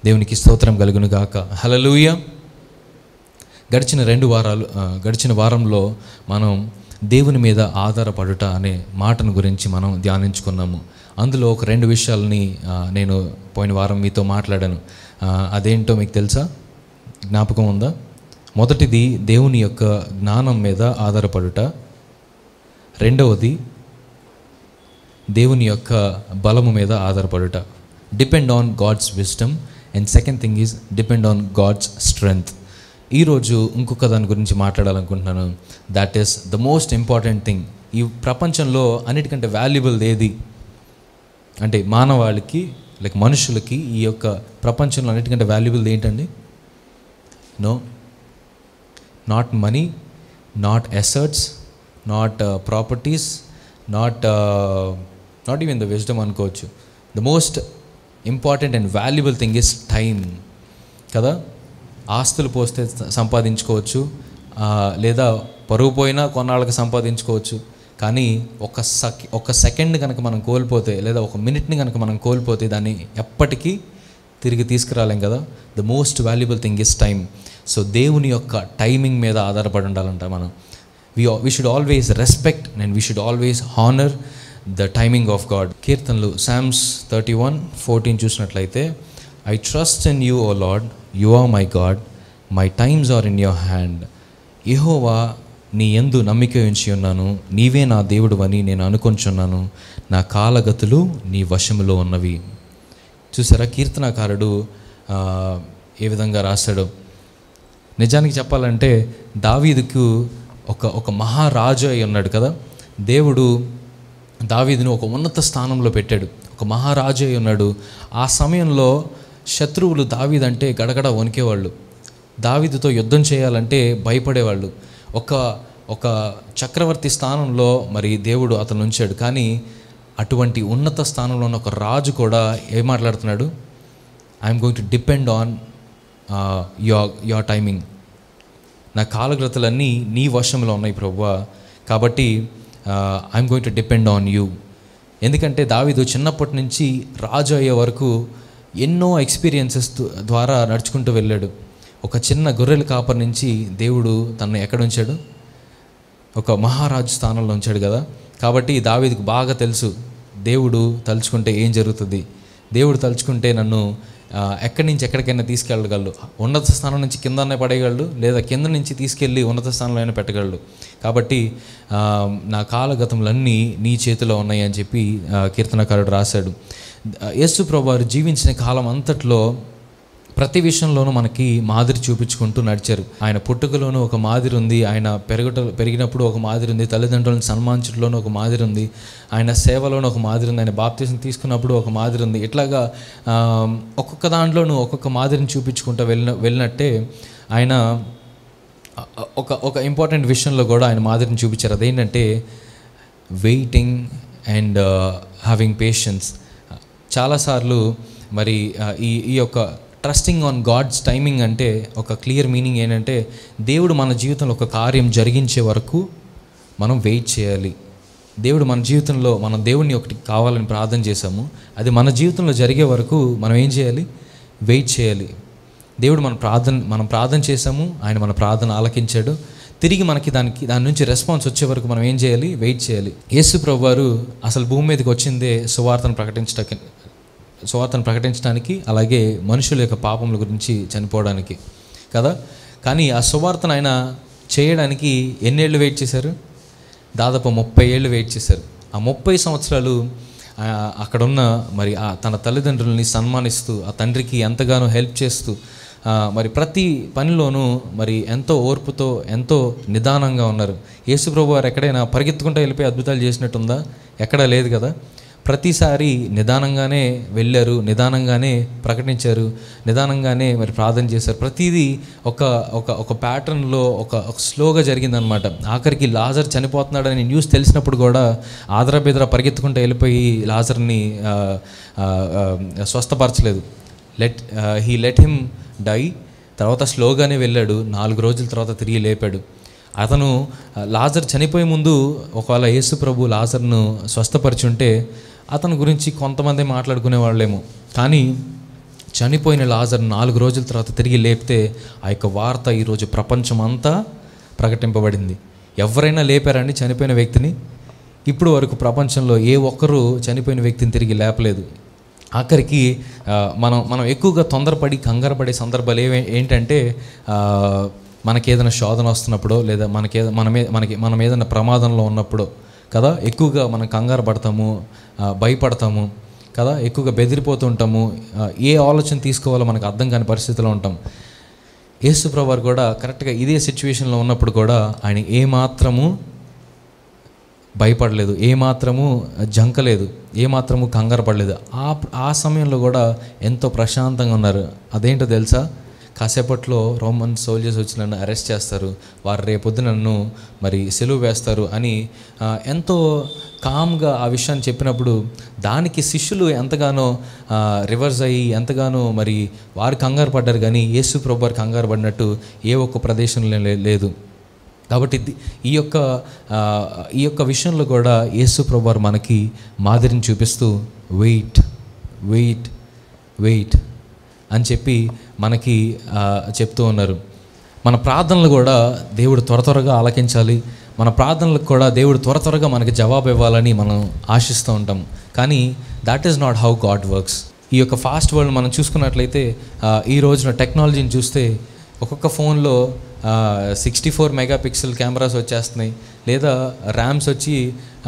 దేవునికి స్తోత్రం కలుగును గాక హలలుయ గడిచిన రెండు వారాలు ఆ, గడిచిన వారంలో మనం దేవుని మీద ఆధారపడుట అనే మాటను గురించి మనం ధ్యానించుకున్నాము అందులో ఒక రెండు విషయాలని ఆ, నేను పోయిన వారం మీతో మాట్లాడాను ఆ, అదేంటో మీకు తెలుసా జ్ఞాపకం ఉందా మొదటిది దేవుని యొక్క జ్ఞానం మీద ఆధారపడుట రెండవది దేవుని యొక్క బలము మీద ఆధారపడుట depend on God's wisdom and second thing is depend on God's strength ఈరోజు ఇంకొక దాని గురించి మాట్లాడాలనుకుంటున్నాను that is the most important thing ఈ ప్రపంచంలో అన్నిటికంటే వాల్యుబుల్ ఏది అంటే మానవాళికి లైక్ మనుషులకి ఈ యొక్క ప్రపంచంలో అన్నిటికంటే వాల్యుబుల్ ఏంటండి no not money not assets not properties not not even the wisdom అనుకోవచ్చు the most important and valuable thing is time కదా ఆస్తులు పోస్తే స- సంపాదించుకోవచ్చు ఆ, లేదా పరుగు పోయినా కొన్నాళ్ళకి సంపాదించుకోవచ్చు కానీ ఒక సక్ ఒక సెకండ్ కనుక మనం కోల్పోతే లేదా ఒక మినిట్ని కనుక మనం కోల్పోతే దాన్ని ఎప్పటికీ తిరిగి తీసుకురాలేం కదా the most valuable thing is time so దేవుని యొక్క టైమింగ్ మీద ఆధారపడి ఉండాలంట మనం we we should always respect and we should always honour the timing of God కీర్తనలు శామ్స్ థర్టీ వన్ ఫోర్టీన్ చూసినట్లయితే I trust in you O Lord you are my God my times are in your hand యెహోవా నీ ఎందు నమ్మిక ఉంచి ఉన్నాను నీవే నా దేవుడు అని నేను అనుకొంచున్నాను నా కాలగతులు నీ వశములో ఉన్నవి చూసారా కీర్తనాకారుడు ఆ, ఏ విధంగా రాశాడు నిజానికి చెప్పాలంటే దావీదుకు ఒక ఒక మహారాజు అయి ఉన్నాడు కదా దేవుడు దావీదును ఒక ఉన్నత స్థానంలో పెట్టాడు ఒక మహారాజు అయి ఉన్నాడు ఆ సమయంలో శత్రువులు దావీదంటే గడగడ వణికేవాళ్ళు దావీదుతో యుద్ధం చేయాలంటే భయపడేవాళ్ళు ఒక ఒక చక్రవర్తి స్థానంలో మరి దేవుడు అతను ఉంచాడు కానీ అటువంటి ఉన్నత స్థానంలో ఉన్న ఒక రాజు కూడా ఏం మాట్లాడుతున్నాడు I'm going to depend on your your timing నా కాలగ్రతలన్నీ నీ వశంలో ఉన్నాయి ప్రభువా కాబట్టి I'm going to depend on you ఎందుకంటే దావీదు చిన్నప్పటి నుంచి రాజు అయ్యే వరకు ఎన్నో ఎక్స్పీరియన్సెస్ ద్వారా నడుచుకుంటూ వెళ్ళాడు ఒక చిన్న గొర్రెల కాపర్ నుంచి దేవుడు తనను ఎక్కడ ఉంచాడు ఒక మహారాజు స్థానంలో ఉంచాడు కదా కాబట్టి దావీదుకు బాగా తెలుసు దేవుడు తలుచుకుంటే ఏం జరుగుతుంది దేవుడు తలుచుకుంటే నన్ను ఆ, ఎక్కడి నుంచి ఎక్కడికైనా తీసుకెళ్ళగలడు ఉన్నత స్థానం నుంచి కిందనే పడేయగలడు లేదా కింద నుంచి తీసుకెళ్ళి ఉన్నత స్థానంలో అయినా పెట్టగలడు కాబట్టి ఆ, నా కాలగతములన్నీ నీ చేతిలో ఉన్నాయి అని చెప్పి ఆ, కీర్తనకారుడు రాశాడు ఆ, యేసు ప్రభు వారు జీవించిన కాలం అంతట్లో ప్రతి విషయంలోనూ మనకి మాదిరి చూపించుకుంటూ నడిచారు ఆయన పుట్టుకలోనూ ఒక మాదిరి ఉంది ఆయన పెరుగుట పెరిగినప్పుడు ఒక మాదిరి ఉంది తల్లిదండ్రులను సన్మానించడంలోనూ ఒక మాదిరి ఉంది ఆయన సేవలోనూ ఒక మాదిరి ఉంది ఆయన బాప్తీసం తీసుకున్నప్పుడు ఒక మాదిరి ఉంది ఇట్లాగా ఆ, ఒక్కొక్క దాంట్లోనూ ఒక్కొక్క మాదిరిని చూపించుకుంటూ వెళ్ళిన వెళ్ళినట్టే ఆయన ఆ, ఒక ఒక ఇంపార్టెంట్ విషయంలో కూడా ఆయన మాదిరిని చూపించారు అదేంటంటే వెయిటింగ్ అండ్ హ్యావింగ్ పేషెన్స్ చాలాసార్లు మరి ఆ, ఈ ఈ యొక్క ట్రస్టింగ్ ఆన్ గాడ్స్ టైమింగ్ అంటే ఒక క్లియర్ మీనింగ్ ఏంటంటే దేవుడు మన జీవితంలో ఒక కార్యం జరిగించే వరకు మనం వెయిట్ చేయాలి దేవుడు మన జీవితంలో మనం దేవుడిని ఒకటి కావాలని ప్రార్థన చేశాము అది మన జీవితంలో జరిగే వరకు మనం ఏం చేయాలి వెయిట్ చేయాలి దేవుడు మన ప్రార్థన మనం ప్రార్థన చేశాము ఆయన మన ప్రార్థన ఆలకించాడు తిరిగి మనకి దానికి దాని నుంచి రెస్పాన్స్ వచ్చే వరకు మనం ఏం చేయాలి వెయిట్ చేయాలి యేసు ప్రభు వారు అసలు భూమి మీదకి వచ్చిందే సువార్తను ప్రకటించడానికి సువార్తను ప్రకటించడానికి అలాగే మనుషుల యొక్క పాపముల గురించి చనిపోవడానికి కదా కానీ ఆ సువార్తను ఆయన చేయడానికి ఎన్నేళ్ళు వెయిట్ చేశారు దాదాపు ముప్పై ఏళ్ళు వెయిట్ చేశారు ఆ ముప్పై సంవత్సరాలు ఆ, అక్కడున్న మరి ఆ తన తల్లిదండ్రులని సన్మానిస్తూ ఆ తండ్రికి ఎంతగానో హెల్ప్ చేస్తూ ఆ, మరి ప్రతి పనిలోనూ మరి ఎంతో ఓర్పుతో ఎంతో నిదానంగా ఉన్నారు యేసుప్రభు వారు ఎక్కడైనా పరిగెత్తుకుంటూ వెళ్ళిపోయి అద్భుతాలు చేసినట్టుందా ఎక్కడా లేదు కదా ప్రతిసారి నిదానంగానే వెళ్ళారు నిదానంగానే ప్రకటించారు నిదానంగానే మరి ప్రార్థన చేశారు ప్రతిదీ ఒక ఒక ఒక ప్యాటర్న్లో ఒక ఒక స్లోగా జరిగిందనమాట ఆఖరికి లాజర్ చనిపోతున్నాడని న్యూస్ తెలిసినప్పుడు కూడా ఆదర బెదర పరిగెత్తుకుంటూ వెళ్ళిపోయి లాజర్ని ఆ, ఆ, ఆ, స్వస్థపరచలేదు let he let him die తర్వాత స్లోగానే వెళ్ళాడు నాలుగు రోజుల తర్వాత తిరిగి లేపాడు అతను ఆ, లాజర్ చనిపోయే ముందు ఒకవేళ యేసు ప్రభు లాజర్ను స్వస్థపరిచి ఉంటే అతని గురించి కొంతమంది మాట్లాడుకునే వాళ్ళేమో కానీ చనిపోయిన లాజర్ నాలుగు రోజుల తర్వాత తిరిగి లేపితే ఆ యొక్క వార్త ఈరోజు ప్రపంచం అంతా ప్రకటింపబడింది ఎవరైనా లేపారండి చనిపోయిన వ్యక్తిని ఇప్పుడు వరకు ప్రపంచంలో ఏ ఒక్కరూ చనిపోయిన వ్యక్తిని తిరిగి లేపలేదు ఆఖరికి ఆ, మనం మనం ఎక్కువగా తొందరపడి కంగారపడే సందర్భాలు ఏవే ఏంటంటే ఆ, మనకి ఏదైనా శోధన వస్తున్నప్పుడు లేదా మనకి ఏద- మన మీద మనకి మనం ఏదైనా ప్రమాదంలో ఉన్నప్పుడు కదా ఎక్కువగా మనం కంగారు పడతాము ఆ, భయపడతాము కదా ఎక్కువగా బెదిరిపోతుంటాము ఆ, ఏ ఆలోచన తీసుకోవాలో మనకు అర్థం కాని పరిస్థితిలో ఉంటాం యేసుప్రభు వారు కూడా కరెక్ట్గా ఇదే సిచ్యువేషన్లో ఉన్నప్పుడు కూడా ఆయన ఏమాత్రము భయపడలేదు ఏమాత్రము జంకలేదు ఏమాత్రము కంగారు పడలేదు ఆ ఆ సమయంలో కూడా ఎంతో ప్రశాంతంగా ఉన్నారు అదేంటో తెలుసా కాసేపట్లో రోమన్ సోల్జర్స్ వచ్చి నన్ను అరెస్ట్ చేస్తారు వారు రేపొద్దు నన్ను మరి సెలువు వేస్తారు అని ఆ, ఎంతో కామ్గా ఆ విషయాన్ని చెప్పినప్పుడు దానికి శిష్యులు ఎంతగానో రివర్స్ అయ్యి ఎంతగానో మరి వారు కంగారు పడ్డారు కానీ యేసు ప్రభు వారు కంగారు పడినట్టు ఏ ఒక్క ప్రదేశంలో లే- లేదు కాబట్టి ఇది- ఈ యొక్క ఆ, ఈ యొక్క విషయంలో కూడా యేసు ప్రభువారు మనకి మాదిరిని చూపిస్తూ వెయిట్ వెయిట్ వెయిట్ అని చెప్పి మనకి ఆ, చెప్తూ ఉన్నారు మన ప్రార్థనలు కూడా దేవుడు త్వర త్వరగా ఆలకించాలి మన ప్రార్థనలకు కూడా దేవుడు త్వర త్వరగా మనకి జవాబు ఇవ్వాలని మనం ఆశిస్తూ ఉంటాం కానీ that is not how God works ఈ యొక్క ఫాస్ట్ వరల్డ్ మనం చూసుకున్నట్లయితే ఆ, ఈ రోజున టెక్నాలజీని చూస్తే ఒక్కొక్క ఫోన్లో sixty four megapixel cameras వచ్చేస్తున్నాయి లేదా ర్యామ్స్ వచ్చి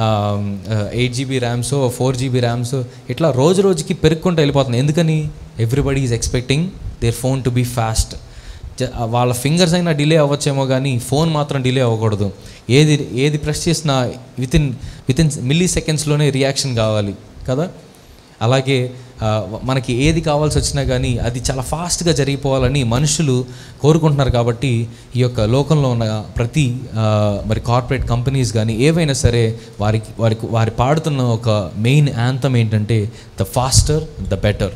eight GB RAMs four GB RAMs ఇట్లా రోజు రోజుకి పెరుక్కుంటూ వెళ్ళిపోతుంది ఎందుకని everybody is expecting their phone to be fast జ- వాళ్ళ ఫింగర్స్ అయినా డిలే అవ్వచ్చేమో కానీ ఫోన్ మాత్రం డిలే అవ్వకూడదు ఏది ఏది ప్రెస్ చేసినా వితిన్ వితిన్ మిల్లీ సెకండ్స్లోనే రియాక్షన్ కావాలి కదా అలాగే ఆ, మనకి ఏది కావాల్సి వచ్చినా కానీ అది చాలా ఫాస్ట్గా జరిగిపోవాలని మనుషులు కోరుకుంటున్నారు కాబట్టి ఈ యొక్క లోకంలో ఉన్న ప్రతి ఆ, మరి కార్పొరేట్ కంపెనీస్ కానీ ఏవైనా సరే వారికి వారికి వారి పాడుతున్న ఒక మెయిన్ యాంతం ఏంటంటే the faster the better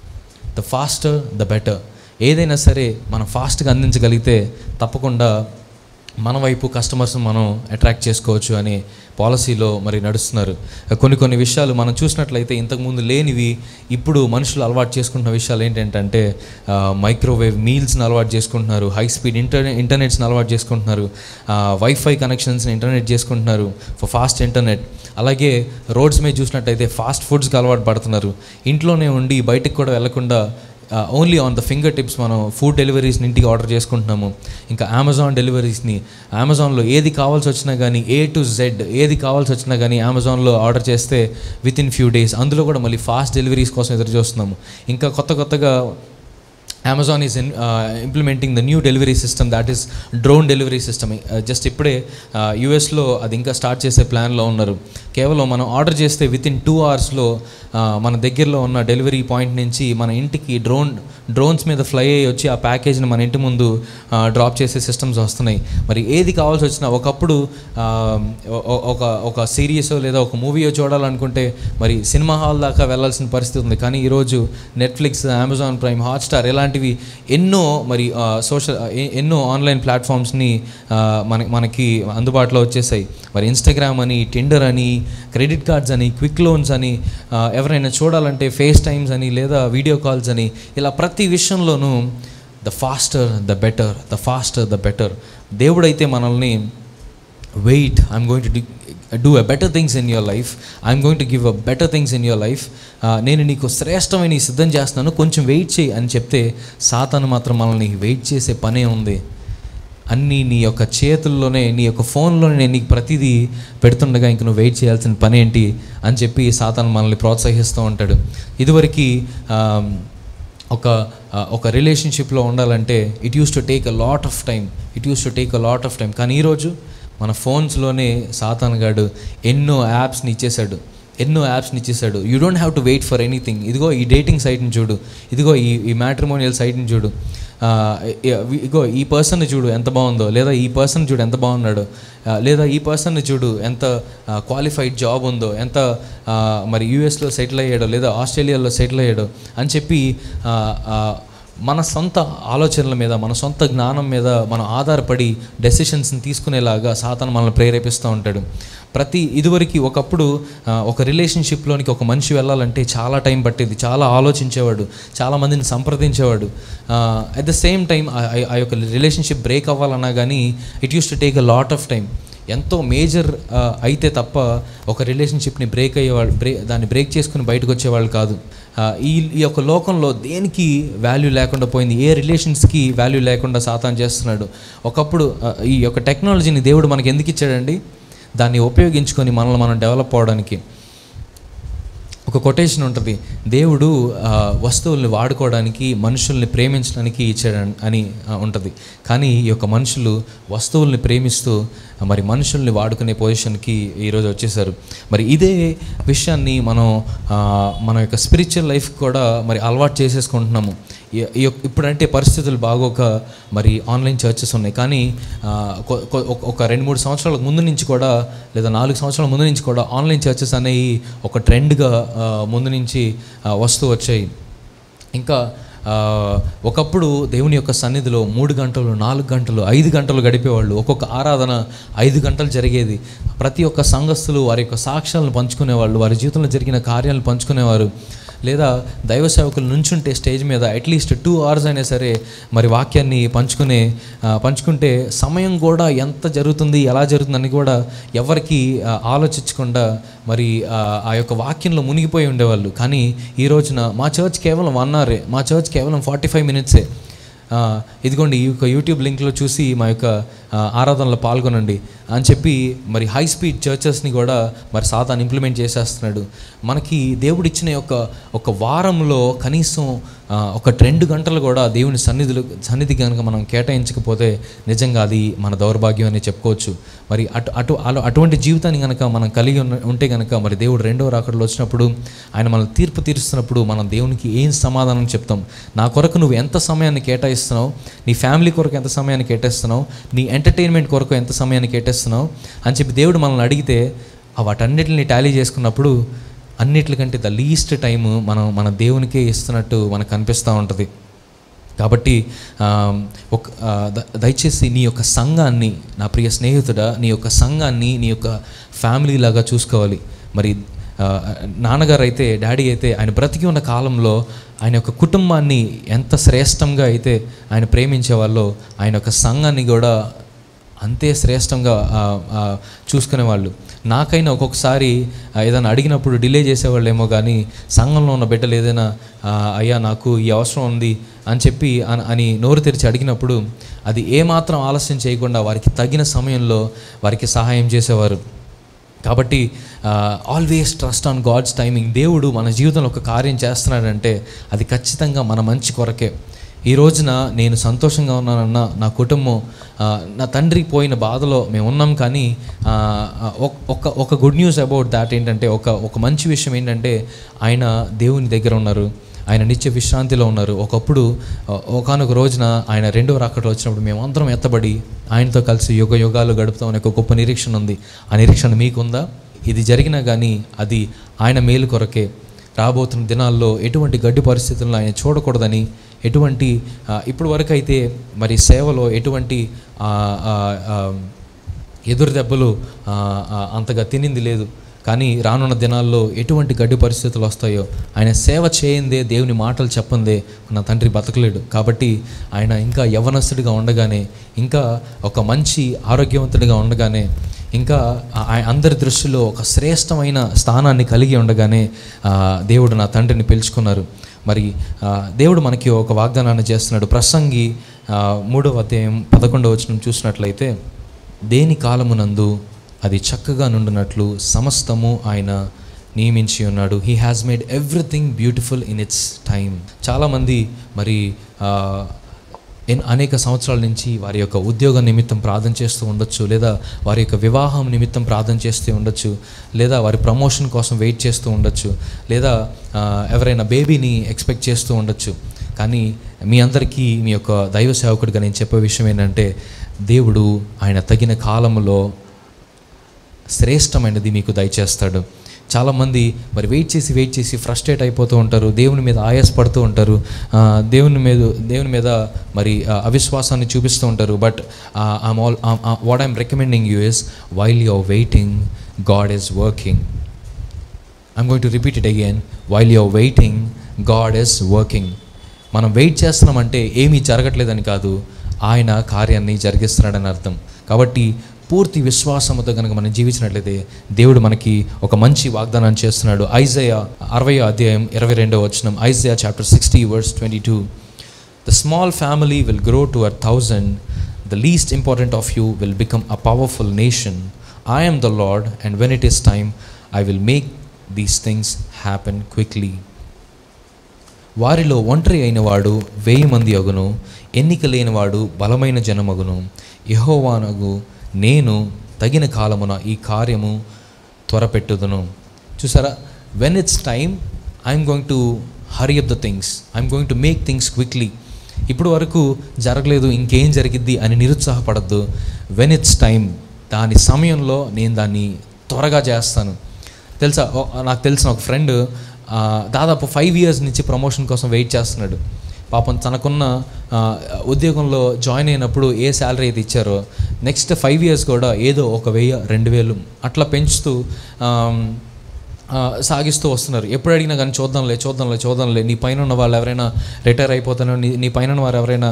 the faster the better ఏదైనా సరే మనం ఫాస్ట్గా అందించగలిగితే తప్పకుండా మన వైపు కస్టమర్స్ మనం అట్రాక్ట్ చేసుకోవచ్చు అనే పాలసీలో మరి నడుస్తున్నారు కొన్ని కొన్ని విషయాలు మనం చూసినట్లయితే ఇంతకుముందు లేనివి ఇప్పుడు మనుషులు అలవాటు చేసుకుంటున్న విషయాలు ఏంటంటే ఆ, మైక్రోవేవ్ మీల్స్ని అలవాటు చేసుకుంటున్నారు హై స్పీడ్ ఇంటర్నెట్ ఇంటర్నెట్స్ని అలవాటు చేసుకుంటున్నారు ఆ, వైఫై కనెక్షన్స్ని ఇంటర్నెట్ చేసుకుంటున్నారు ఫర్ ఫాస్ట్ ఇంటర్నెట్ అలాగే రోడ్స్ మీద చూసినట్టయితే ఫాస్ట్ ఫుడ్స్కి అలవాటు పడుతున్నారు ఇంట్లోనే ఉండి బయటికి కూడా వెళ్లకుండా only on the finger tips మనం ఫుడ్ డెలివరీస్ని ఇంటికి ఆర్డర్ చేసుకుంటున్నాము ఇంకా అమెజాన్ డెలివరీస్ని అమెజాన్లో ఏది కావాల్సి వచ్చినా కానీ ఏ టు జెడ్ ఏది కావాల్సి వచ్చినా కానీ అమెజాన్లో ఆర్డర్ చేస్తే విత్ ఇన్ ఫ్యూ డేస్ అందులో కూడా మళ్ళీ ఫాస్ట్ డెలివరీస్ కోసం ఎదురు చూస్తున్నాము ఇంకా కొత్త కొత్తగా Amazon is implementing the new delivery system that is drone delivery system just ఇప్పుడే యూఎస్లో అది ఇంకా స్టార్ట్ చేసే ప్లాన్లో ఉన్నారు కేవలం మనం ఆర్డర్ చేస్తే విత్ ఇన్ టూ అవర్స్లో మన దగ్గరలో ఉన్న డెలివరీ పాయింట్ నుంచి మన ఇంటికి డ్రోన్ డ్రోన్స్ మీద ఫ్లై అయ్యి వచ్చి ఆ ప్యాకేజ్ని మన ఇంటి ముందు డ్రాప్ చేసే సిస్టమ్స్ వస్తున్నాయి మరి ఏది కావాల్సి వచ్చినా ఒకప్పుడు ఆ, ఒ- ఒ- ఒక ఒక సిరీస్ లేదా ఒక మూవీ చూడాలనుకుంటే మరి సినిమా హాల్ దాకా వెళ్ళాల్సిన పరిస్థితి ఉంది కానీ ఈరోజు నెట్ఫ్లిక్స్ అమెజాన్ ప్రైమ్ హాట్స్టార్ ఇలాంటివి ఎన్నో మరి సోషల్ ఎన్నో ఆన్లైన్ ప్లాట్ఫామ్స్ని మన మనకి అందుబాటులో వచ్చేసాయి మరి ఇన్స్టాగ్రామ్ అని టిండర్ అని క్రెడిట్ కార్డ్స్ అని క్విక్ లోన్స్ అని ఆ, ఎవరైనా చూడాలంటే ఫేస్ టైమ్స్ అని లేదా వీడియో కాల్స్ అని ఇలా ప్రతి విషయంలోనూ the faster the better the faster the better దేవుడైతే మనల్ని wait I'm going to do a better things in your life I'm going to give a better things in your life నేను నీకు శ్రేష్టమైన ఈ సిద్ధం చేస్తున్నాను కొంచెం వెయిట్ చేయి అని చెప్తే సాతాను మాత్రం మనల్ని వెయిట్ చేసే పనే ఉంది అన్నీ నీ యొక్క చేతుల్లోనే నీ యొక్క ఫోన్లోనే నేను నీకు ప్రతిదీ పెడుతుండగా ఇంక నువ్వు వెయిట్ చేయాల్సిన పని ఏంటి అని చెప్పి సాతాను మనల్ని ప్రోత్సహిస్తూ ఉంటాడు ఇదివరకు ఒక ఆ, ఒక రిలేషన్షిప్లో ఉండాలంటే it used to take a lot of time it used to take a lot of time కానీ ఈరోజు మన ఫోన్స్లోనే సాతాన్ గాడు ఎన్నో యాప్స్ని ఇచ్చేసాడు ఎన్నో యాప్స్ని ఇచ్చేసాడు you don't have to wait for anything ఇదిగో ఈ డేటింగ్ సైట్ని చూడు ఇదిగో ఈ ఈ మ్యాట్రిమోనియల్ సైట్ని చూడు ఆ, ఇ- ఇగో ఈ పర్సన్ని చూడు ఎంత బాగుందో లేదా ఈ పర్సన్ చూడు ఎంత బాగున్నాడు ఆ, లేదా ఈ పర్సన్ని చూడు ఎంత క్వాలిఫైడ్ జాబ్ ఉందో ఎంత ఆ, మరి యూఎస్లో సెటిల్ అయ్యాడో లేదా ఆస్ట్రేలియాలో సెటిల్ అయ్యాడో అని చెప్పి ఆ, ఆ, మన సొంత ఆలోచనల మీద మన సొంత జ్ఞానం మీద మనం ఆధారపడి డెసిషన్స్ని తీసుకునేలాగా సాతాను మనల్ని ప్రేరేపిస్తూ ఉంటాడు ప్రతి ఇదివరకు ఒకప్పుడు ఆ, ఒక రిలేషన్షిప్లోనికి ఒక మనిషి వెళ్ళాలంటే చాలా టైం పట్టేది చాలా ఆలోచించేవాడు చాలా మందిని సంప్రదించేవాడు అట్ ద సేమ్ టైం ఆ యొక్క రిలేషన్షిప్ బ్రేక్ అవ్వాలన్నా కానీ it used to take a lot of time ఎంతో మేజర్ అయితే తప్ప ఒక రిలేషన్షిప్ని బ్రేక్ అయ్యేవాళ్ళు బ్రే దాన్ని బ్రేక్ చేసుకుని బయటకు వచ్చేవాళ్ళు కాదు ఆ, ఈ ఈ యొక్క లోకంలో దేనికి వాల్యూ లేకుండా పోయింది ఏ రిలేషన్స్కి వాల్యూ లేకుండా సాతాన్ చేస్తున్నాడు ఒకప్పుడు ఆ, ఈ యొక్క టెక్నాలజీని దేవుడు మనకి ఎందుకు ఇచ్చాడండి దాన్ని ఉపయోగించుకొని మనల్ని మనం డెవలప్ అవడానికి ఒక కొటేషన్ ఉంటుంది దేవుడు ఆ, వస్తువుల్ని వాడుకోవడానికి మనుషుల్ని ప్రేమించడానికి ఇచ్చాడు అని ఆ, ఉంటుంది కానీ ఈ యొక్క మనుషులు వస్తువుల్ని ప్రేమిస్తూ ఆ, మరి మనుషుల్ని వాడుకునే పొజిషన్కి ఈరోజు వచ్చేసారు మరి ఇదే విషయాన్ని మనం ఆ, మన యొక్క స్పిరిచువల్ లైఫ్ కూడా మరి అలవాటు చేసేసుకుంటున్నాము ఈ- ఈ యొక్క- ఇప్పుడంటే పరిస్థితులు బాగోక మరి ఆన్లైన్ చర్చెస్ ఉన్నాయి కానీ ఆ, కొ- కొ- ఒక- ఒక రెండు మూడు సంవత్సరాల ముందు నుంచి కూడా లేదా నాలుగు సంవత్సరాల ముందు నుంచి కూడా ఆన్లైన్ చర్చెస్ అనేవి ఒక ట్రెండ్గా ఆ, ముందు నుంచి ఆ, వస్తూ వచ్చాయి ఇంకా ఆ, ఒకప్పుడు దేవుని యొక్క సన్నిధిలో మూడు గంటలు నాలుగు గంటలు ఐదు గంటలు గడిపేవాళ్ళు ఒక్కొక్క ఆరాధన ఐదు గంటలు జరిగేది ప్రతి ఒక్క సంఘస్థులు వారి యొక్క సాక్ష్యాలను పంచుకునేవాళ్ళు వారి జీవితంలో జరిగిన కార్యాలను పంచుకునేవారు లేదా దైవ సేవకులు నుంచుంటే స్టేజ్ మీద అట్లీస్ట్ టూ అవర్స్ అయినా సరే మరి వాక్యాన్ని పంచుకునే ఆ, పంచుకుంటే సమయం కూడా ఎంత జరుగుతుంది ఎలా జరుగుతుందని కూడా ఎవరికి ఆ, ఆలోచించకుండా మరి ఆ, ఆ యొక్క వాక్యంలో మునిగిపోయి ఉండేవాళ్ళు కానీ ఈ రోజున మా చర్చ్ కేవలం వన్ అవరే మా చర్చ్ కేవలం ఫార్టీ ఫైవ్ మినిట్సే ఆ, ఇదిగోండి ఈ యొక్క యూట్యూబ్ లింక్లో చూసి మా యొక్క ఆ, ఆరాధనలో పాల్గొనండి అని చెప్పి మరి హై స్పీడ్ చర్చెస్ని కూడా మరి సాతాన్ ఇంప్లిమెంట్ చేసేస్తున్నాడు మనకి దేవుడిచ్చిన యొక్క ఒక వారంలో కనీసం ఆ, ఒక రెండు గంటలు కూడా దేవుని సన్నిధులు సన్నిధి కనుక మనం కేటాయించకపోతే నిజంగా అది మన దౌర్భాగ్యం అని చెప్పుకోవచ్చు మరి అటు అటు అల- అటువంటి జీవితాన్ని కనుక మనం కలిగి ఉన్న ఉంటే కనుక మరి దేవుడు రెండవ రాకడలో వచ్చినప్పుడు ఆయన మన తీర్పు తీరుస్తున్నప్పుడు మనం దేవునికి ఏం సమాధానం చెప్తాం నా కొరకు నువ్వు ఎంత సమయాన్ని కేటాయిస్తున్నావు నీ ఫ్యామిలీ కొరకు ఎంత సమయాన్ని కేటాయిస్తున్నావు నీ ఎంటర్టైన్మెంట్ కొరకు ఎంత సమయాన్ని కేటాయిస్తున్నావు అని చెప్పి దేవుడు మనల్ని అడిగితే ఆ వాటన్నిటిని టాలీ చేసుకున్నప్పుడు అన్నిటికంటే ద లీస్ట్ టైం మనం మన దేవునికే ఇస్తున్నట్టు మనకు కనిపిస్తూ ఉంటుంది కాబట్టి ఆ, ఒక ఆ, ద- దయచేసి నీ యొక్క సంఘాన్ని నా ప్రియ స్నేహితుడా నీ యొక్క సంఘాన్ని నీ యొక్క ఫ్యామిలీ లాగా చూసుకోవాలి మరి ఆ, నాన్నగారు అయితే డాడీ అయితే ఆయన బ్రతికి ఉన్న కాలంలో ఆయన యొక్క కుటుంబాన్ని ఎంత శ్రేష్టంగా అయితే ఆయన ప్రేమించే వాళ్ళో ఆయన యొక్క సంఘాన్ని కూడా అంతే శ్రేష్టంగా ఆ, ఆ, చూసుకునేవాళ్ళు నాకైనా ఒక్కొక్కసారి ఆ, ఏదైనా అడిగినప్పుడు డిలే చేసేవాళ్ళేమో కానీ సంఘంలో ఉన్న బిడ్డలు ఏదైనా ఆ, అయ్యా నాకు ఈ అవసరం ఉంది అని చెప్పి అన- అని నోరు తెరిచి అడిగినప్పుడు అది ఏమాత్రం ఆలస్యం చేయకుండా వారికి తగిన సమయంలో వారికి సహాయం చేసేవారు కాబట్టి always trust on God's timing దేవుడు మన జీవితంలో ఒక కార్యం చేస్తున్నాడంటే అది ఖచ్చితంగా మన మంచి కొరకే ఈ రోజున నేను సంతోషంగా ఉన్నానన్న నా కుటుంబం ఆ, నా తండ్రి పోయిన బాధలో మేము ఉన్నాం కానీ ఆ, ఆ, ఒక- ఒక ఒక గుడ్ న్యూస్ అబౌట్ దాట్ ఏంటంటే ఒక ఒక మంచి విషయం ఏంటంటే ఆయన దేవుని దగ్గర ఉన్నారు ఆయన నిత్య విశ్రాంతిలో ఉన్నారు ఒకప్పుడు ఒకనొక రోజున ఆయన రెండవ రాకట్లో వచ్చినప్పుడు మేము అందరం ఎత్తబడి ఆయనతో కలిసి యుగ యుగాలు గడుపుతామనే ఒక గొప్ప నిరీక్షణ ఉంది ఆ నిరీక్షణ మీకుందా ఇది జరిగినా కానీ అది ఆయన మేలు కొరకే రాబోతున్న దినాల్లో ఎటువంటి గడ్డి పరిస్థితులను ఆయన చూడకూడదని ఎటువంటి ఆ, ఇప్పుడు వరకు అయితే మరి సేవలో ఎటువంటి ఆ, ఆ, ఆ, ఎదురు దెబ్బలు ఆ, ఆ, అంతగా తినింది లేదు కానీ రానున్న దినాల్లో ఎటువంటి గడ్డి పరిస్థితులు వస్తాయో ఆయన సేవ చేయందే దేవుని మాటలు చెప్పందే నా తండ్రి బతకలేడు కాబట్టి ఆయన ఇంకా యవనస్తుడిగా ఉండగానే ఇంకా ఒక మంచి ఆరోగ్యవంతుడిగా ఉండగానే ఇంకా ఆ- ఆ- అందరి దృష్టిలో ఒక శ్రేష్టమైన స్థానాన్ని కలిగి ఉండగానే ఆ, దేవుడు నా తండ్రిని పిలుచుకున్నారు మరి ఆ, దేవుడు మనకి ఒక వాగ్దానాన్ని చేస్తున్నాడు ప్రసంగి ఆ, మూడవ అధ్యాయం పదకొండవ వచనం చూసినట్లయితే దేని కాలమునందు అది చక్కగా నుండినట్లు సమస్తము ఆయన నియమించి ఉన్నాడు he has made everything beautiful in its time చాలామంది మరి ఆ, ఎన్ అనేక సంవత్సరాల నుంచి వారి యొక్క ఉద్యోగ నిమిత్తం ప్రార్థన చేస్తూ ఉండొచ్చు లేదా వారి యొక్క వివాహం నిమిత్తం ప్రార్థన చేస్తూ ఉండొచ్చు లేదా వారి ప్రమోషన్ కోసం వెయిట్ చేస్తూ ఉండొచ్చు లేదా ఆ, ఎవరైనా బేబీని ఎక్స్పెక్ట్ చేస్తూ ఉండొచ్చు కానీ మీ అందరికీ మీ యొక్క దైవ సేవకుడిగా నేను చెప్పే విషయం ఏంటంటే దేవుడు ఆయన తగిన కాలంలో శ్రేష్టమైనది మీకు దయచేస్తాడు చాలామంది మరి వెయిట్ చేసి వెయిట్ చేసి ఫ్రస్ట్రేట్ అయిపోతూ ఉంటారు దేవుని మీద ఆయాసపడుతూ ఉంటారు ఆ, దేవుని మీద దేవుని మీద మరి ఆ, అవిశ్వాసాన్ని చూపిస్తూ ఉంటారు but I'm all what I'm recommending you is while you are waiting God is working I'm going to repeat it again while you are waiting God is working మనం వెయిట్ చేస్తున్నామంటే ఏమీ జరగట్లేదని కాదు ఆయన కార్యాన్ని జరిగిస్తున్నాడని అర్థం కాబట్టి పూర్తి విశ్వాసంతో కనుక మనం జీవించినట్లయితే దేవుడు మనకి ఒక మంచి వాగ్దానాన్ని చేస్తున్నాడు ఐజయ అరవై అధ్యాయం ఇరవై రెండవ వచనం Isaiah chapter sixty verse twenty two the small family will grow to a thousand the least important of you will become a powerful nation I am the Lord and when it is time I will make these things happen quickly వారిలో ఒంటరి అయినవాడు వెయ్యి మంది అగును ఎన్నిక లేనివాడు బలమైన జనమగును యహోవానగు నేను తగిన కాలమున ఈ కార్యము త్వరపెట్టుదును చూసారా when it's time I'm going to hurry up the things I'm going to make things quickly ఇప్పుడు వరకు జరగలేదు ఇంకేం జరిగిద్ది అని నిరుత్సాహపడద్దు వెన్ ఇట్స్ టైం దాని సమయంలో నేను దాన్ని త్వరగా చేస్తాను తెలుసా ఓ- నాకు తెలిసిన ఒక ఫ్రెండ్ దాదాపు ఫైవ్ ఇయర్స్ నుంచి ప్రమోషన్ కోసం వెయిట్ చేస్తున్నాడు పాపం తనకున్న ఆ, ఉద్యోగంలో జాయిన్ అయినప్పుడు ఏ శాలరీ అయితే ఇచ్చారో నెక్స్ట్ ఫైవ్ ఇయర్స్ కూడా ఏదో ఒక వెయ్యి రెండు వేలు అట్లా పెంచుతూ ఆమ్, ఆ, సాగిస్తూ వస్తున్నారు ఎప్పుడు అడిగినా కానీ చూద్దాంలే చూద్దాంలే చూద్దాంలే నీ పైన ఉన్న వాళ్ళు ఎవరైనా రిటైర్ అయిపోతానో నీ నీ పైన ఉన్న వారు ఎవరైనా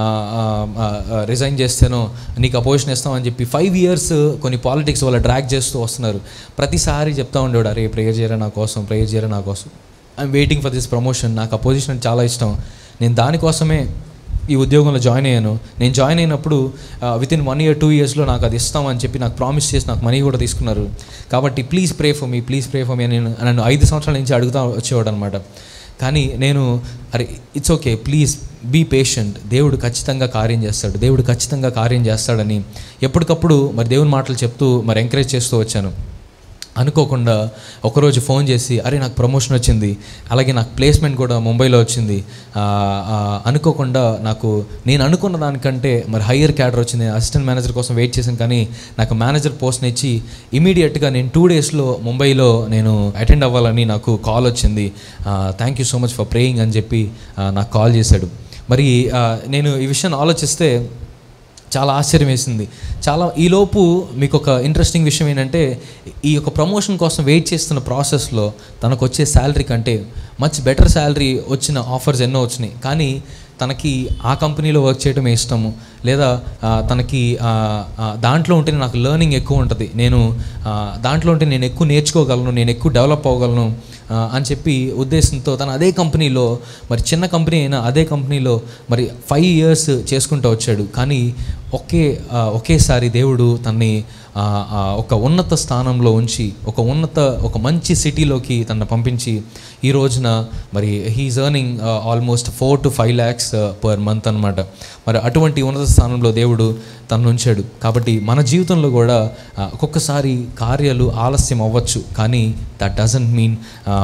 రిజైన్ చేస్తేనో నీకు ఆ పొజిషన్ ఇస్తామని చెప్పి ఫైవ్ ఇయర్స్ కొన్ని పాలిటిక్స్ వల్ల డ్రాగ్ చేస్తూ వస్తున్నారు ప్రతిసారి చెప్తా ఉండేవాడు అరే ప్రేయర్ చేయరా నా కోసం ప్రేయర్ చేయరా నా కోసం I'm waiting for this promotion నాకు ఆ పొజిషన్ చాలా ఇష్టం నేను దానికోసమే ఈ ఉద్యోగంలో జాయిన్ అయ్యాను నేను జాయిన్ అయినప్పుడు within one year two ఇయర్స్లో నాకు అది ఇస్తామని చెప్పి నాకు ప్రామిస్ చేసి నాకు మనీ కూడా తీసుకున్నారు కాబట్టి please pray for me please pray for me అని నేను నన్ను ఐదు సంవత్సరాల నుంచి అడుగుతా వచ్చేవాడు అనమాట కానీ నేను అరే it's okay please be patient దేవుడు ఖచ్చితంగా కార్యం చేస్తాడు దేవుడు ఖచ్చితంగా కార్యం చేస్తాడని ఎప్పటికప్పుడు మరి దేవుని మాటలు చెప్తూ మరి ఎంకరేజ్ చేస్తూ వచ్చాను అనుకోకుండా ఒకరోజు ఫోన్ చేసి అరే నాకు ప్రమోషన్ వచ్చింది అలాగే నాకు ప్లేస్మెంట్ కూడా ముంబైలో వచ్చింది ఆ, ఆ, అనుకోకుండా నాకు నేను అనుకున్న దానికంటే మరి హయ్యర్ క్యాడర్ వచ్చింది అసిస్టెంట్ మేనేజర్ కోసం వెయిట్ చేశాను కానీ నాకు మేనేజర్ పోస్ట్ని ఇచ్చి ఇమీడియట్గా నేను టూ డేస్లో ముంబైలో నేను అటెండ్ అవ్వాలని నాకు కాల్ వచ్చింది thank you so much for praying అని చెప్పి ఆ, నాకు కాల్ చేశాడు మరి ఆ, నేను ఈ విషయాన్ని ఆలోచిస్తే చాలా ఆశ్చర్యం వేసింది చాలా ఈలోపు మీకు ఒక ఇంట్రెస్టింగ్ విషయం ఏంటంటే ఈ యొక్క ప్రమోషన్ కోసం వెయిట్ చేస్తున్న ప్రాసెస్లో తనకు వచ్చే శాలరీ కంటే మచ్ బెటర్ శాలరీ వచ్చిన ఆఫర్స్ ఎన్నో వచ్చినాయి కానీ తనకి ఆ కంపెనీలో వర్క్ చేయడమే ఇష్టము లేదా ఆ, తనకి ఆ, ఆ, దాంట్లో ఉంటే నాకు లెర్నింగ్ ఎక్కువ ఉంటుంది నేను ఆ, దాంట్లో ఉంటే నేను ఎక్కువ నేర్చుకోగలను నేను ఎక్కువ డెవలప్ అవ్వగలను ఆ, అని చెప్పి ఉద్దేశంతో తను అదే కంపెనీలో మరి చిన్న కంపెనీ అయినా అదే కంపెనీలో మరి ఫైవ్ ఇయర్స్ చేసుకుంటూ వచ్చాడు కానీ ఒకే ఆ, ఒకేసారి దేవుడు తన్ని ఆ, ఆ, ఒక ఉన్నత స్థానంలో ఉంచి ఒక ఉన్నత ఒక మంచి సిటీలోకి తనను పంపించి ఈ రోజున మరి he is earning almost four to five lakhs per month అనమాట మరి అటువంటి ఉన్నత స్థానంలో దేవుడు తను ఉంచాడు కాబట్టి మన జీవితంలో కూడా ఆ, ఒక్కొక్కసారి కార్యాలు ఆలస్యం అవ్వచ్చు కానీ that doesn't mean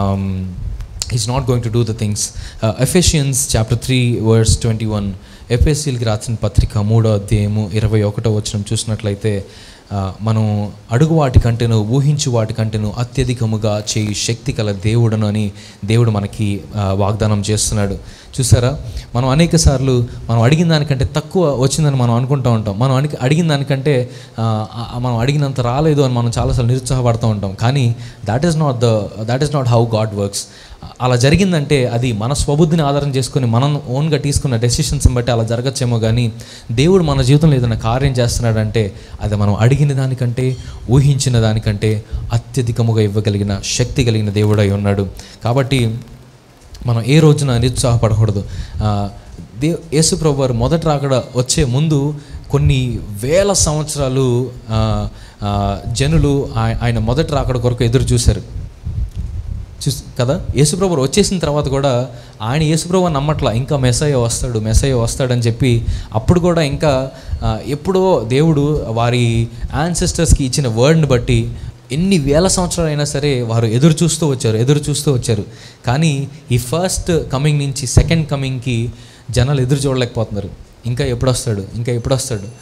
is not going to do the things Ephesians chapter three words twenty one ఎఫ్ఎస్సీలకి రాసిన పత్రిక మూడో అధ్యాయము ఇరవై ఒకటో వచనం చూసినట్లయితే ఆ, మనం అడుగు వాటి కంటేను ఊహించు వాటి కంటేను అత్యధికముగా చేయి శక్తి కల దేవుడను అని దేవుడు మనకి ఆ, వాగ్దానం చేస్తున్నాడు చూసారా మనం అనేక సార్లు మనం అడిగిన దానికంటే తక్కువ వచ్చిందని మనం అనుకుంటూ ఉంటాం మనం అడిగి అడిగిన దానికంటే ఆ, ఆ, మనం అడిగినంత రాలేదు అని మనం చాలాసార్లు నిరుత్సాహపడుతూ ఉంటాం కానీ that is not the that is not how God works అలా జరిగిందంటే అది మన స్వబుద్ధిని ఆధారం చేసుకొని మనం ఓన్గా తీసుకున్న డెసిషన్స్ని బట్టి అలా జరగచ్చేమో కానీ దేవుడు మన జీవితంలో ఏదైనా కార్యం చేస్తున్నాడంటే అది మనం అడిగిన దానికంటే ఊహించిన దానికంటే అత్యధికముగా ఇవ్వగలిగిన శక్తి కలిగిన దేవుడై ఉన్నాడు కాబట్టి మనం ఏ రోజున నిరుత్సాహపడకూడదు ఆ, దే యేసుప్రభు వారు మొదట రాకడ వచ్చే ముందు కొన్ని వేల సంవత్సరాలు ఆ, ఆ, జనులు ఆయ- ఆయన మొదట రాకడ కొరకు ఎదురు చూశారు చూస్ కదా యేసుప్రభు వచ్చేసిన తర్వాత కూడా ఆయన యేసుప్రభు నమ్మట్లా ఇంకా మెసయ్య వస్తాడు మెసయ్య వస్తాడని చెప్పి అప్పుడు కూడా ఇంకా ఆ, ఎప్పుడో దేవుడు వారి యాన్సెస్టర్స్కి ఇచ్చిన వర్డ్ని బట్టి ఎన్ని వేల సంవత్సరాలు అయినా సరే వారు ఎదురు చూస్తూ వచ్చారు ఎదురు చూస్తూ వచ్చారు కానీ ఈ ఫస్ట్ కమింగ్ నుంచి సెకండ్ కమింగ్కి జనాలు ఎదురు చూడలేకపోతున్నారు ఇంకా ఎప్పుడు వస్తాడు ఇంకా ఎప్పుడు వస్తాడు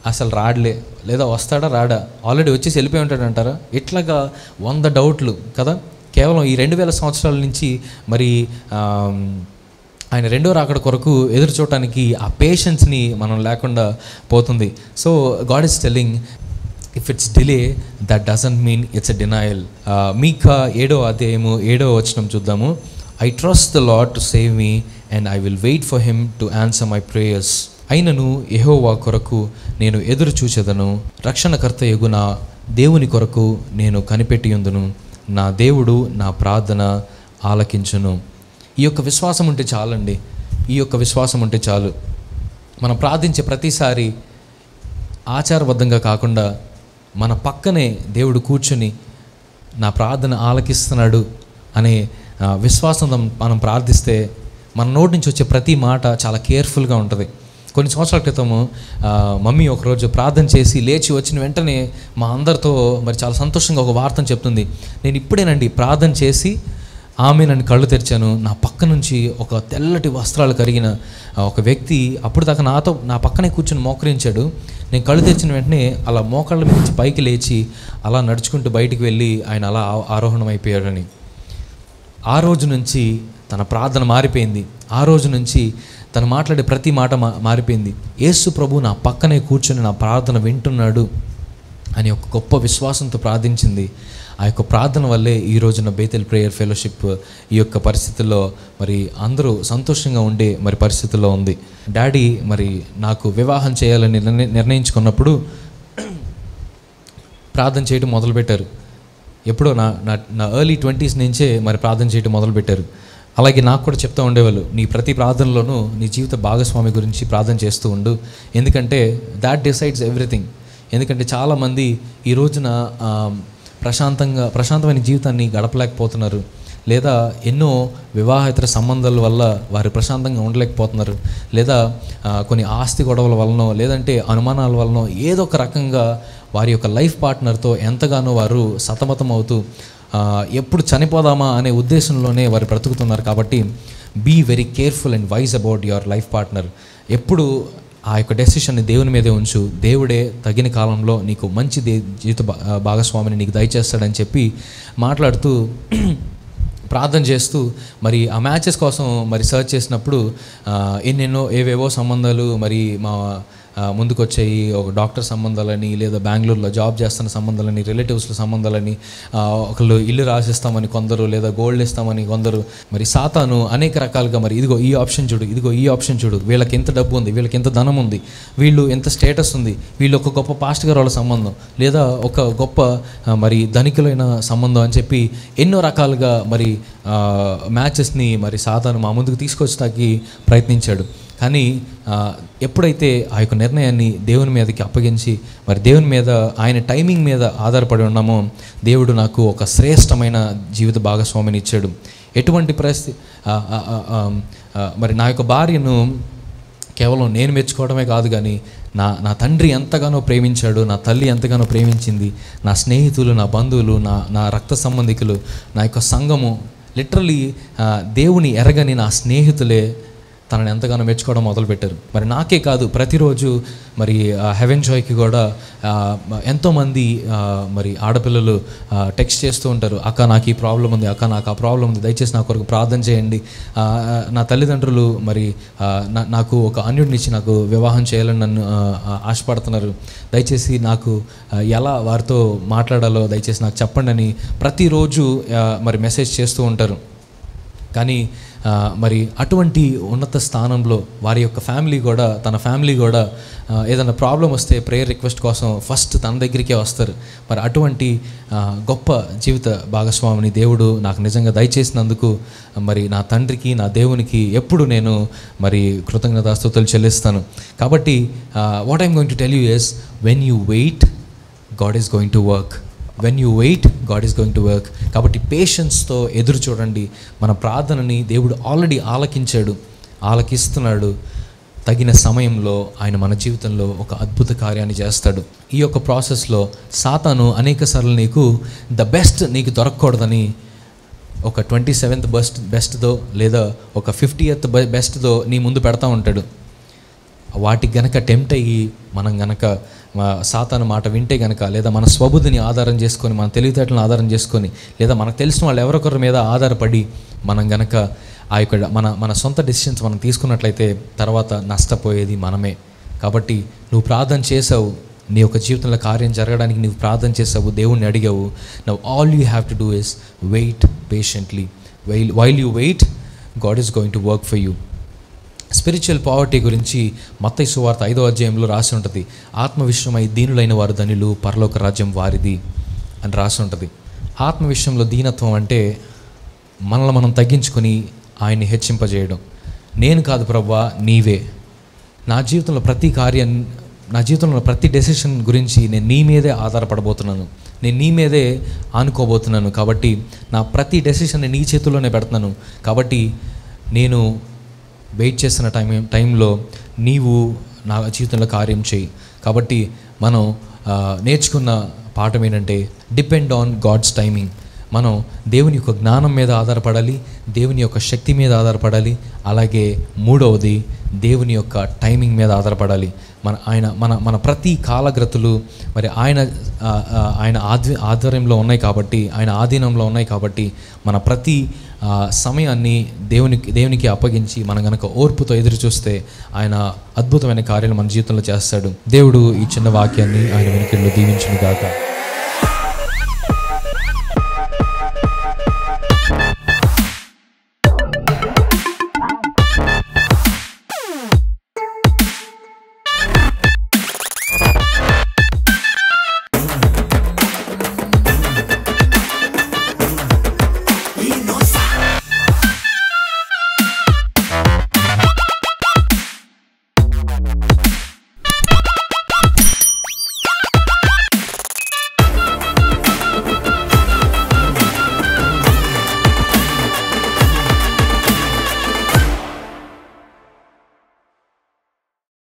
అసలు రాడలే లేదా వస్తాడా రాడా ఆల్రెడీ వచ్చేసి వెళ్ళిపోయి ఉంటాడు అంటారా ఇట్లాగా వంద డౌట్లు కదా కేవలం ఈ రెండు వేల సంవత్సరాల నుంచి మరి ఆమ్, ఆయన రెండో రాకడ కొరకు ఎదురు చూడటానికి ఆ పేషెన్స్ని మనం లేకుండా పోతుంది so God is telling if it's delay that doesn't mean it's a denial Micah ఏడో అధ్యాయము ఏడో వచనం చూద్దాము I trust the Lord to save me and I will wait for him to answer my prayers అయినను యెహోవా కొరకు నేను ఎదురు చూచెదను రక్షణకర్త ఎగున దేవుని కొరకు నేను కనిపెట్టి ఉందును నా దేవుడు నా ప్రార్థన ఆలకించును ఈ యొక్క విశ్వాసం ఉంటే చాలండి ఈ యొక్క విశ్వాసం ఉంటే చాలు మనం ప్రార్థించే ప్రతిసారి ఆచారబద్ధంగా కాకుండా మన పక్కనే దేవుడు కూర్చుని నా ప్రార్థన ఆలకిస్తున్నాడు అనే ఆ, విశ్వాసం మనం ప్రార్థిస్తే మన నోటి నుంచి వచ్చే ప్రతి మాట చాలా కేర్ఫుల్గా ఉంటుంది కొన్ని సంవత్సరాల క్రితము ఆ, మమ్మీ ఒకరోజు ప్రార్థన చేసి లేచి వచ్చిన వెంటనే మా అందరితో మరి చాలా సంతోషంగా ఒక వార్తను చెప్తుంది నేను ఇప్పుడేనండి ప్రార్థన చేసి ఆమె నన్ను కళ్ళు తెరిచాను నా పక్క నుంచి ఒక తెల్లటి వస్త్రాలు కరిగిన ఆ, ఒక వ్యక్తి అప్పుడు దాకా నాతో నా పక్కనే కూర్చొని మోకరించాడు నేను కళ్ళు తెరిచిన వెంటనే అలా మోకాళ్ళ మీద నుంచి పైకి లేచి అలా నడుచుకుంటూ బయటికి వెళ్ళి ఆయన అలా ఆ- ఆరోహణం అయిపోయాడని ఆ రోజు నుంచి తన ప్రార్థన మారిపోయింది ఆ రోజు నుంచి తను మాట్లాడే ప్రతి మాట మా మారిపోయింది యేసు ప్రభు నా పక్కనే కూర్చొని నా ప్రార్థన వింటున్నాడు అని ఒక గొప్ప విశ్వాసంతో ప్రార్థించింది ఆ యొక్క ప్రార్థన వల్లే ఈ రోజున బేతెల్ ప్రేయర్ ఫెలోషిప్ ఈ యొక్క పరిస్థితుల్లో మరి అందరూ సంతోషంగా ఉండే మరి పరిస్థితుల్లో ఉంది డాడీ మరి నాకు వివాహం చేయాలని నిర్ణ- నిర్ణయించుకున్నప్పుడు ప్రార్థన చేయడం మొదలుపెట్టారు ఎప్పుడో నా నా నా ఎర్లీ ట్వంటీస్ నుంచే మరి ప్రార్థన చేయడం మొదలుపెట్టారు అలాగే నాకు కూడా చెప్తూ ఉండేవాళ్ళు నీ ప్రతి ప్రార్థనలోనూ నీ జీవిత భాగస్వామి గురించి ప్రార్థన చేస్తూ ఉండు ఎందుకంటే దాట్ డిసైడ్స్ ఎవ్రీథింగ్ ఎందుకంటే చాలామంది ఈ రోజున ఆ, ప్రశాంతంగా ప్రశాంతమైన జీవితాన్ని గడపలేకపోతున్నారు లేదా ఎన్నో వివాహేతర సంబంధాల వల్ల వారు ప్రశాంతంగా ఉండలేకపోతున్నారు లేదా ఆ, కొన్ని ఆస్తి గొడవల వలనో లేదంటే అనుమానాల వలనో ఏదో ఒక రకంగా వారి యొక్క లైఫ్ పార్ట్నర్తో ఎంతగానో వారు సతమతం అవుతూ ఆ, ఎప్పుడు చనిపోదామా అనే ఉద్దేశంలోనే వారు బ్రతుకుతున్నారు కాబట్టి be very careful and wise about your life partner ఎప్పుడు ఆ యొక్క డెసిషన్ని దేవుని మీదే ఉంచు దేవుడే తగిన కాలంలో నీకు మంచి దే జీవిత భా- భాగస్వామిని నీకు దయచేస్తాడని చెప్పి మాట్లాడుతూ ప్రార్థన చేస్తూ మరి ఆ మ్యాచెస్ కోసం మరి సర్చ్ చేసినప్పుడు ఆ, ఎన్నెన్నో ఏవేవో సంబంధాలు మరి మా ఆ, ముందుకు వచ్చాయి ఒక డాక్టర్ సంబంధాలని లేదా బెంగళూరులో జాబ్ చేస్తున్న సంబంధాలని రిలేటివ్స్ల సంబంధాలని ఆ, ఒకళ్ళు ఇల్లు రాసిస్తామని కొందరు లేదా గోల్డ్ ఇస్తామని కొందరు మరి సాతాను అనేక రకాలుగా మరి ఇదిగో ఈ ఆప్షన్ చూడు ఇదిగో ఈ ఆప్షన్ చూడు వీళ్ళకి ఎంత డబ్బు ఉంది వీళ్ళకి ఎంత ధనం ఉంది వీళ్ళు ఎంత స్టేటస్ ఉంది వీళ్ళు ఒక గొప్ప పాస్ట్ గారు వాళ్ళ సంబంధం లేదా ఒక గొప్ప ఆ, మరి ధనికులైన సంబంధం అని చెప్పి ఎన్నో రకాలుగా మరి మ్యాచెస్ని మరి సాతాను మా ముందుకు తీసుకొచ్చడానికి ప్రయత్నించాడు కానీ ఆ, ఎప్పుడైతే ఆ యొక్క నిర్ణయాన్ని దేవుని మీదకి అప్పగించి మరి దేవుని మీద ఆయన టైమింగ్ మీద ఆధారపడి ఉన్నామో దేవుడు నాకు ఒక శ్రేష్టమైన జీవిత భాగస్వామిని ఇచ్చాడు ఎటువంటి పరిస్థితి ఆ, ఆ, ఆ, ఆ, ఆ, మరి నా యొక్క భార్యను కేవలం నేను మెచ్చుకోవడమే కాదు కానీ నా నా తండ్రి ఎంతగానో ప్రేమించాడు నా తల్లి ఎంతగానో ప్రేమించింది నా స్నేహితులు నా బంధువులు నా నా రక్త సంబంధికులు నా యొక్క సంఘము లిటరలీ దేవుని ఎరగని నా స్నేహితులే తనని ఎంతగానో మెచ్చుకోవడం మొదలుపెట్టారు మరి నాకే కాదు ప్రతిరోజు మరి హెవెన్ జాయ్కి కూడా ఆ, ఎంతోమంది ఆ, మరి ఆడపిల్లలు టెక్స్ట్ చేస్తూ ఉంటారు అక్క నాకు ఈ ప్రాబ్లం ఉంది అక్క నాకు ఆ ప్రాబ్లం ఉంది దయచేసి నా కొరకు ప్రార్థన చేయండి ఆ, నా తల్లిదండ్రులు మరి ఆ, నా- నాకు ఒక అన్యుడినిచ్చి నాకు వివాహం చేయాలని నన్ను ఆ, ఆ, ఆశపడుతున్నారు దయచేసి నాకు ఆ, ఎలా వారితో మాట్లాడాలో దయచేసి నాకు చెప్పండి అని ప్రతిరోజు ఆ, మరి మెసేజ్ చేస్తూ ఉంటారు కానీ ఆ, మరి అటువంటి ఉన్నత స్థానంలో వారి యొక్క ఫ్యామిలీ కూడా తన ఫ్యామిలీ కూడా ఆ, ఏదైనా ప్రాబ్లం వస్తే ప్రేయర్ రిక్వెస్ట్ కోసం ఫస్ట్ తన దగ్గరికే వస్తారు మరి అటువంటి ఆ, గొప్ప జీవిత భాగస్వామిని దేవుడు నాకు నిజంగా దయచేసినందుకు మరి నా తండ్రికి నా దేవునికి ఎప్పుడు నేను మరి కృతజ్ఞతాస్తుతులు చెల్లిస్తాను కాబట్టి what I'm going to tell you is when you wait God is going to work when you wait God is going to work కాబట్టి పేషెన్స్తో ఎదురు చూడండి మన ప్రార్థనని దేవుడు ఆల్రెడీ ఆలకించాడు ఆలకిస్తున్నాడు తగిన సమయంలో ఆయన మన జీవితంలో ఒక అద్భుత కార్యాన్ని చేస్తాడు ఈ యొక్క ప్రాసెస్లో సాతాను అనేక సార్లు నీకు ద బెస్ట్ నీకు దొరకకూడదని ఒక ట్వంటీ సెవెంత్ బెస్ట్ బెస్ట్తో లేదా ఒక ఫిఫ్టీయత్ బెస్ట్తో నీ ముందు పెడతా ఉంటాడు వాటికి గనక టెంప్ట్ అయ్యి మనం గనక మా సాతాను మాట వింటే గనక లేదా మన స్వబుద్ధిని ఆధారం చేసుకొని మన తెలివితేటలను ఆధారం చేసుకొని లేదా మనకు తెలిసిన వాళ్ళు ఎవరొకరి మీద ఆధారపడి మనం గనక ఆ యొక్క మన మన సొంత డెసిషన్స్ మనం తీసుకున్నట్లయితే తర్వాత నష్టపోయేది మనమే కాబట్టి నువ్వు ప్రార్థన చేసావు నీ యొక్క జీవితంలో కార్యం జరగడానికి నువ్వు ప్రార్థన చేసావు దేవుణ్ణి అడిగావు now all you have to do is wait patiently while while you wait God is going to work for you spiritual poverty గురించి మత్తయి సువార్త ఐదో అధ్యాయంలో రాసి ఉంటుంది ఆత్మ విషయమై దీనులైన వారు ధనులు పరలోక రాజ్యం వారిది అని రాసి ఉంటుంది ఆత్మ విషయంలో దీనత్వం అంటే మనల్ని మనం తగ్గించుకొని ఆయన్ని హెచ్చింపజేయడం నేను కాదు ప్రవ్వా నీవే నా జీవితంలో ప్రతి కార్యం నా జీవితంలో ప్రతి డెసిషన్ గురించి నేను నీ మీదే ఆధారపడబోతున్నాను నేను నీ మీదే ఆనుకోబోతున్నాను కాబట్టి నా ప్రతి డెసిషన్ నీ చేతుల్లోనే పెడుతున్నాను కాబట్టి నేను వెయిట్ చేస్తున్న టైం టైంలో నీవు నా జీవితంలో కార్యం చేయి కాబట్టి మనం ఆ, నేర్చుకున్న పాఠం ఏంటంటే డిపెండ్ ఆన్ గాడ్స్ టైమింగ్ మనం దేవుని యొక్క జ్ఞానం మీద ఆధారపడాలి దేవుని యొక్క శక్తి మీద ఆధారపడాలి అలాగే మూడవది దేవుని యొక్క టైమింగ్ మీద ఆధారపడాలి మన ఆయన మన మన ప్రతి కాలగ్రతులు మరి ఆయన ఆ, ఆ, ఆయన ఆధ్వ ఆధ్వర్యంలో ఉన్నాయి కాబట్టి ఆయన ఆధీనంలో ఉన్నాయి కాబట్టి మన ప్రతి ఆ, సమయాన్ని దేవునికి దేవునికి అప్పగించి మనం గనక ఓర్పుతో ఎదురు చూస్తే ఆయన అద్భుతమైన కార్యాలు మన జీవితంలో చేస్తాడు దేవుడు ఈ చిన్న వాక్యాన్ని ఆయన వెనుకల్లో దీవించును గాక